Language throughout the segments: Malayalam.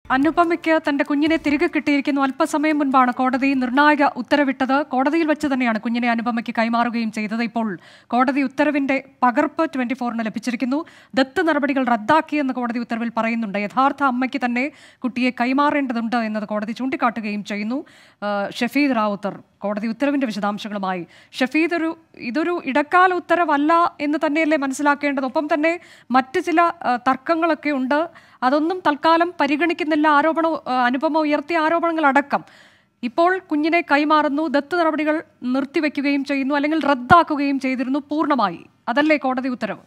അനുപമയ്ക്ക് തന്റെ കുഞ്ഞിനെ തിരികെ കിട്ടിയിരിക്കുന്നു അല്പസമയം മുൻപാണ് കോടതി നിർണായക ഉത്തരവിട്ടത് കോടതിയിൽ വെച്ച് തന്നെയാണ് കുഞ്ഞിനെ അനുപമയ്ക്ക് കൈമാറുകയും ചെയ്തത് ഇപ്പോൾ കോടതി ഉത്തരവിന്റെ പകർപ്പ് ട്വന്റി ഫോറിന് ലഭിച്ചിരിക്കുന്നു ദത്ത് നടപടികൾ റദ്ദാക്കിയെന്ന് കോടതി ഉത്തരവിൽ പറയുന്നുണ്ട് യഥാർത്ഥ അമ്മയ്ക്ക് തന്നെ കുട്ടിയെ കൈമാറേണ്ടതുണ്ട് എന്നത് കോടതി ചൂണ്ടിക്കാട്ടുകയും ചെയ്യുന്നു ആ, ഷഫീദ് റാവുത്തർ കോടതി ഉത്തരവിന്റെ വിശദാംശങ്ങളുമായി ഷഫീദ് ഒരു ഇതൊരു ഇടക്കാല ഉത്തരവല്ല എന്ന് തന്നെയല്ലേ മനസ്സിലാക്കേണ്ടത് ഒപ്പം തന്നെ മറ്റ് ചില ആ, തർക്കങ്ങളൊക്കെ ഉണ്ട് അതൊന്നും തൽക്കാലം പരിഗണിക്കുന്നില്ല ആരോപണം ആ, അനുപമ ഉയർത്തിയ ആരോപണങ്ങളടക്കം ഇപ്പോൾ കുഞ്ഞിനെ കൈമാറുന്നു ദത്ത് നടപടികൾ നിർത്തിവെക്കുകയും ചെയ്യുന്നു അല്ലെങ്കിൽ റദ്ദാക്കുകയും ചെയ്തിരുന്നു പൂർണ്ണമായി അതല്ലേ കോടതി ഉത്തരവ്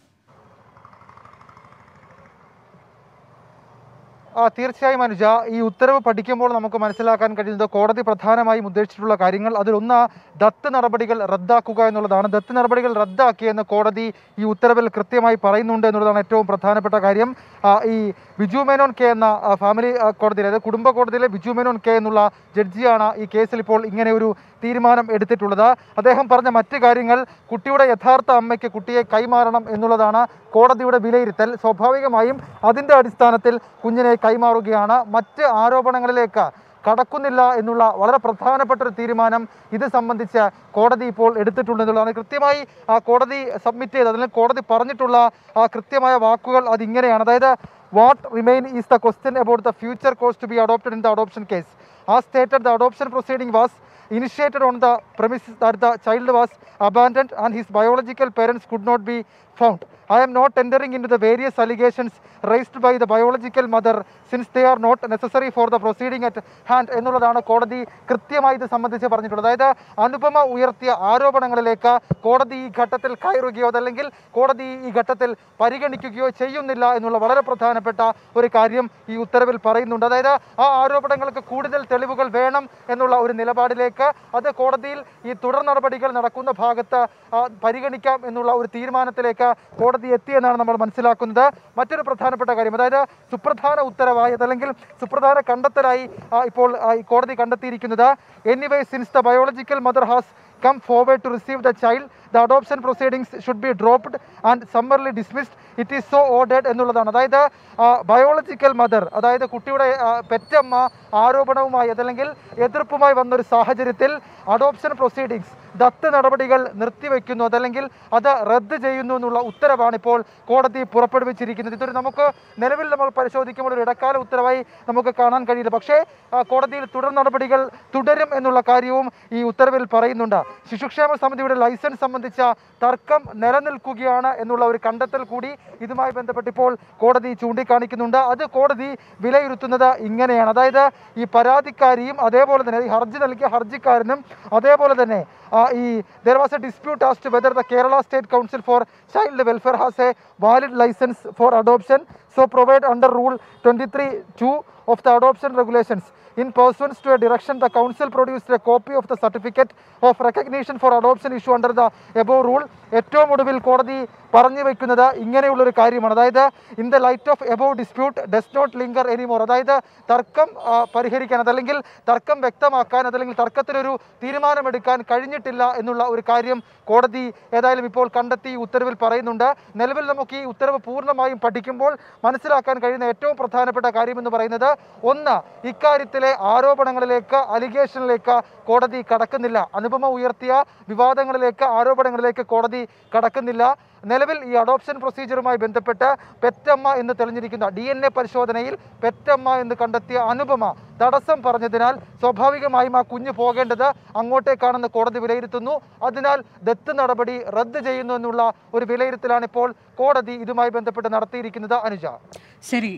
ആ തീർച്ചയായും അനുജ ഈ ഉത്തരവ് പഠിക്കുമ്പോൾ നമുക്ക് മനസ്സിലാക്കാൻ കഴിയുന്നത് കോടതി പ്രധാനമായും ഉദ്ദേശിച്ചിട്ടുള്ള കാര്യങ്ങൾ അതിലൊന്ന് ദത്ത് നടപടികൾ റദ്ദാക്കുക എന്നുള്ളതാണ് ദത്ത് നടപടികൾ റദ്ദാക്കിയെന്ന് കോടതി ഈ ഉത്തരവിൽ കൃത്യമായി പറയുന്നുണ്ട് എന്നുള്ളതാണ് ഏറ്റവും പ്രധാനപ്പെട്ട കാര്യം ആ, ഈ ബിജു മേനോൻ കെ എന്ന ആ, ഫാമിലി ആ, കോടതിയിലെ അതായത് കുടുംബ കോടതിയിലെ ബിജു മേനോൻ കെ എന്നുള്ള ജഡ്ജിയാണ് ഈ കേസിൽ ഇപ്പോൾ ഇങ്ങനെ ഒരു തീരുമാനം എടുത്തിട്ടുള്ളത് അദ്ദേഹം പറഞ്ഞ മറ്റ് കാര്യങ്ങൾ കുട്ടിയുടെ യഥാർത്ഥ അമ്മയ്ക്ക് കുട്ടിയെ കൈമാറണം എന്നുള്ളതാണ് കോടതിയുടെ വിലയിരുത്തൽ സ്വാഭാവികമായും അതിൻ്റെ അടിസ്ഥാനത്തിൽ കുഞ്ഞിനെ കൈമാറുകയാണ് മറ്റ് ആരോപണങ്ങളിലേക്ക് കടക്കുന്നില്ല എന്നുള്ള വളരെ പ്രധാനപ്പെട്ട ഒരു തീരുമാനം ഇത് സംബന്ധിച്ച് കോടതി ഇപ്പോൾ എടുത്തിട്ടുണ്ട് എന്നുള്ളതാണ് കൃത്യമായി ആ കോടതി സബ്മിറ്റ് ചെയ്ത് അതിൽ കോടതി പറഞ്ഞിട്ടുള്ള ആ കൃത്യമായ വാക്കുകൾ അതിങ്ങനെയാണ് അതായത് what remain is the question about the future course to be adopted in the adoption case ah stated the adoption proceeding was initiated on the premises that the child was abandoned and his biological parents could not be found. I am not entering into the various allegations raised by the biological mother since they are not necessary for the proceeding at hand എന്നുള്ളതാണ് കോടതി കൃത്യമായി ഇത് സംബന്ധിച്ച് പറഞ്ഞിട്ടുള്ളത് അതായത് അനുപമ ഉയർത്തിയ ആരോപണങ്ങളിലേക്ക് കോടതി ഈ ഘട്ടത്തിൽ കയറുകയോ അതല്ലെങ്കിൽ കോടതി ഈ ഘട്ടത്തിൽ പരിഗണിക്കുകയോ ചെയ്യുന്നില്ല എന്നുള്ള വളരെ പ്രധാനപ്പെട്ട ഒരു കാര്യം ഈ ഉത്തരവിൽ പറയുന്നുണ്ട് അതായത് ആ ആരോപണങ്ങൾക്ക് കൂടുതൽ തെളിവുകൾ വേണം എന്നുള്ള ഒരു നിലപാടിലേക്ക് അത് കോടതിയിൽ ഈ തുടർ നടപടികൾ നടക്കുന്ന ഭാഗത്ത് ആ, പരിഗണിക്കാം എന്നുള്ള ഒരു തീരുമാനത്തിലേക്ക് കോടതി എത്തിയെന്നാണ് നമ്മൾ മനസ്സിലാക്കുന്നത് മറ്റൊരു പ്രധാനപ്പെട്ട കാര്യം അതായത് സുപ്രധാന ഉത്തരവായി അതല്ലെങ്കിൽ സുപ്രധാന കണ്ടെത്തലായി ആ, ഇപ്പോൾ ആ, ഈ കോടതി കണ്ടെത്തിയിരിക്കുന്നത് anyway since the biological mother has come forward to receive the child, the adoption proceedings should be dropped and summarily dismissed. It is so ordered എന്നുള്ളതാണ് അതായത് ബയോളജിക്കൽ മദർ അതായത് കുട്ടിയുടെ ആ, പെറ്റമ്മ ആരോപണവുമായി അതല്ലെങ്കിൽ എതിർപ്പുമായി വന്നൊരു സാഹചര്യത്തിൽ അഡോപ്ഷൻ പ്രൊസീഡിങ്സ് ദത്ത് നടപടികൾ നിർത്തിവെക്കുന്നു അതല്ലെങ്കിൽ അത് റദ്ദ് ചെയ്യുന്നു എന്നുള്ള ഉത്തരവാണ് ഇപ്പോൾ കോടതി പുറപ്പെടുവിച്ചിരിക്കുന്നത് ഇതൊരു നമുക്ക് നിലവിൽ നമ്മൾ പരിശോധിക്കുമ്പോൾ ഒരു ഇടക്കാല ഉത്തരവായി നമുക്ക് കാണാൻ കഴിയില്ല പക്ഷേ ആ, കോടതിയിൽ തുടർ നടപടികൾ തുടരും എന്നുള്ള കാര്യവും ഈ ഉത്തരവിൽ പറയുന്നുണ്ട് ശിശുക്ഷേമ സമിതിയുടെ ലൈസൻസ് സംബന്ധിച്ച തർക്കം നിലനിൽക്കുകയാണ് എന്നുള്ള ഒരു കണ്ടെത്തൽ കൂടി ഇതുമായി ബന്ധപ്പെട്ട് ഇപ്പോൾ കോടതി ചൂണ്ടിക്കാണിക്കുന്നുണ്ട് അത് കോടതി വിലയിരുത്തുന്നത് ഇങ്ങനെയാണ് അതായത് ഈ പരാതിക്കാരിയും അതേപോലെ തന്നെ ഈ ഹർജി നൽകിയ ഹർജിക്കാരനും അതേപോലെ തന്നെ ആ, ഈ there was a dispute as to whether the Kerala state council for child welfare has a valid licence for adoption so provide under rule 23 2 of the adoption regulations in pursuance to a direction the council produced a copy of the certificate of recognition for adoption issue under the above rule ഏറ്റവും ഒടുവിൽ കോടതി പറഞ്ഞു വെക്കുന്നത് ഇങ്ങനെയുള്ളൊരു കാര്യമാണ് അതായത് in the light of above dispute does not linger anymore അതായത് തർക്കം ആ, പരിഹരിക്കാൻ അതല്ലെങ്കിൽ തർക്കം വ്യക്തമാക്കാൻ അതല്ലെങ്കിൽ തർക്കത്തിനൊരു തീരുമാനമെടുക്കാൻ കഴിഞ്ഞിട്ടില്ല എന്നുള്ള ഒരു കാര്യം കോടതി ഏതായാലും ഇപ്പോൾ കണ്ടെത്തി ഈ ഉത്തരവിൽ പറയുന്നുണ്ട് നിലവിൽ നമുക്ക് ഈ ഉത്തരവ് പൂർണ്ണമായും പഠിക്കുമ്പോൾ മനസ്സിലാക്കാൻ കഴിയുന്ന ഏറ്റവും പ്രധാനപ്പെട്ട കാര്യം എന്ന് പറയുന്നത് ഒന്ന് ഇക്കാര്യത്തിലെ ആരോപണങ്ങളിലേക്ക് അലിഗേഷനിലേക്ക് കോടതി കടക്കുന്നില്ല അനുപമ ഉയർത്തിയ വിവാദങ്ങളിലേക്ക് ആരോപണങ്ങളിലേക്ക് കോടതി കടക്കുന്നില്ല നിലവിൽ ഈ അഡോപ്ഷൻ പ്രൊസീജിയറുമായി ബന്ധപ്പെട്ട് പെറ്റമ്മ എന്ന് തെളിഞ്ഞിരിക്കുന്ന ഡി എൻ എ പരിശോധനയിൽ പെറ്റമ്മ എന്ന് കണ്ടെത്തിയ അനുപമ തടസ്സം പറഞ്ഞതിനാൽ സ്വാഭാവികമായും ആ കുഞ്ഞ് പോകേണ്ടത് അങ്ങോട്ടേക്കാണെന്ന് കോടതി വിലയിരുത്തുന്നു അതിനാൽ ദത്ത് നടപടി റദ്ദ് ചെയ്യുന്നു എന്നുള്ള ഒരു വിലയിരുത്തലാണ് ഇപ്പോൾ കോടതി ഇതുമായി ബന്ധപ്പെട്ട് നടത്തിയിരിക്കുന്നത് അനുജ ശരി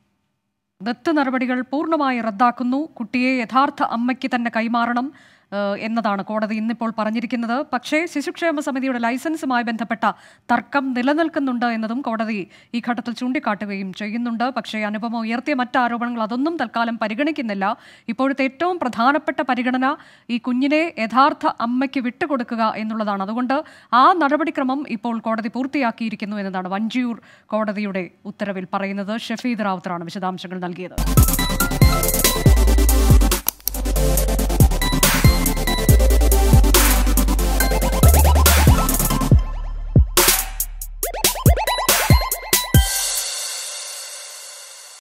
ദത്ത് നടപടികൾ പൂർണ്ണമായി റദ്ദാക്കുന്നു കുട്ടിയെ യഥാർത്ഥ അമ്മയ്ക്ക് തന്നെ കൈമാറണം ഏഹ്, എന്നതാണ് കോടതി ഇന്നിപ്പോൾ പറഞ്ഞിരിക്കുന്നത് പക്ഷേ ശിശുക്ഷേമ സമിതിയുടെ ലൈസൻസുമായി ബന്ധപ്പെട്ട തർക്കം നിലനിൽക്കുന്നുണ്ട് എന്നതും കോടതി ഈ ഘട്ടത്തിൽ ചൂണ്ടിക്കാട്ടുകയും ചെയ്യുന്നുണ്ട് പക്ഷേ അനുപമ ഉയർത്തിയ മറ്റ് ആരോപണങ്ങൾ അതൊന്നും തൽക്കാലം പരിഗണിക്കുന്നില്ല ഇപ്പോഴത്തെ ഏറ്റവും പ്രധാനപ്പെട്ട പരിഗണന ഈ കുഞ്ഞിനെ യഥാർത്ഥ അമ്മയ്ക്ക് വിട്ടുകൊടുക്കുക എന്നുള്ളതാണ് അതുകൊണ്ട് ആ നടപടിക്രമം ഇപ്പോൾ കോടതി പൂർത്തിയാക്കിയിരിക്കുന്നു എന്നതാണ് വഞ്ചിയൂർ കോടതിയുടെ ഉത്തരവിൽ പറയുന്നത് ഷഫീദ് റാവുത്തറാണ് വിശദാംശങ്ങൾ നൽകിയത്